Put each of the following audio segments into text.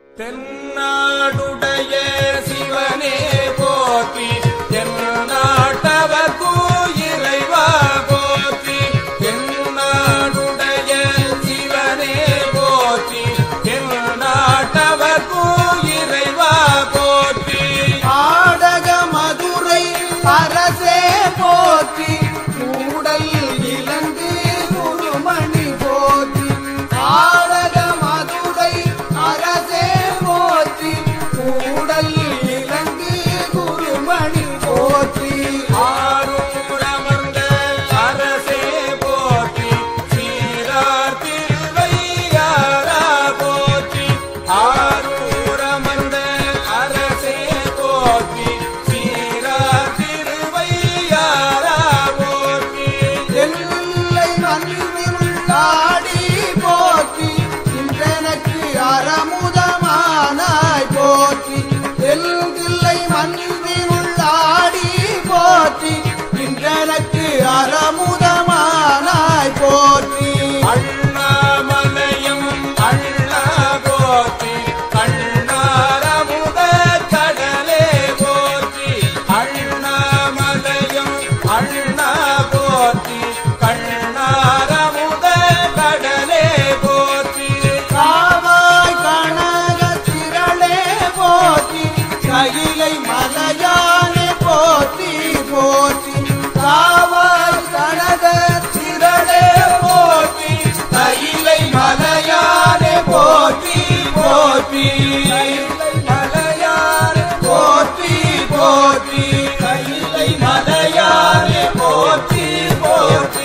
தென்னாடுடைய சிவனே போற்றி தென்னாட்டவர்க்கு இறைவா போற்றி தென்னாடுடைய சிவனே போற்றி தென்னாட்டவர்க்கு இறைவா போற்றி ஆடக மதுரை அரசே போற்றி கூடல் இலங்கு குருமணி போற்றி ஆடக மதுரை அரசே போற்றி கூடல் இலங்கு குருமணி போற்றி ஆரூரமர்ந்த அரசே போற்றி சீரார் திருவையாரா போற்றி ஆரூரமர்ந்த அரசே போற்றி சீரார் திருவையாரா போற்றி எல்லை மண்ணில் ஆடி போற்றி இன்றெனக்கு அறமுதமானாய் போற்றி எல்லை மண்ணில் ஆடி போற்றி இன்றெனக்கு அறமுதமானாய் போற்றி அண்ணாமலையும் அண்ணா போற்றி கண்ணாரமுத கடலே போற்றி அண்ணாமலையும் அண்ணா போற்றி கண்ணாரமுத கடலே போற்றி காவாய் கனக திரளே போற்றி கையிலை மலையானே போற்றி போற்றி காவாய் கனக திரளே போற்றி கையிலை மலையானே போற்றி போற்றி கையிலை மலையானே போற்றி போற்றி கையிலை மலையானே போற்றி போற்றி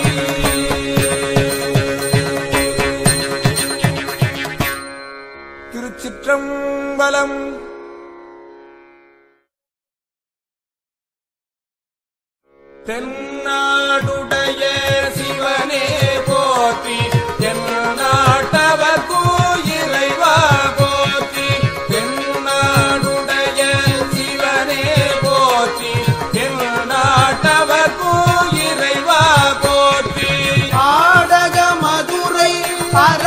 திருச்சிற்றம்பலம் தென்னாடுடைய சிவனே போற்றி தென்னாட்டவர்க்கு இறைவா போற்றி தென்னாடுடைய சிவனே போற்றி தென்னாட்டவர்க்கு இறைவா போற்றி ஆடக மதுரை அர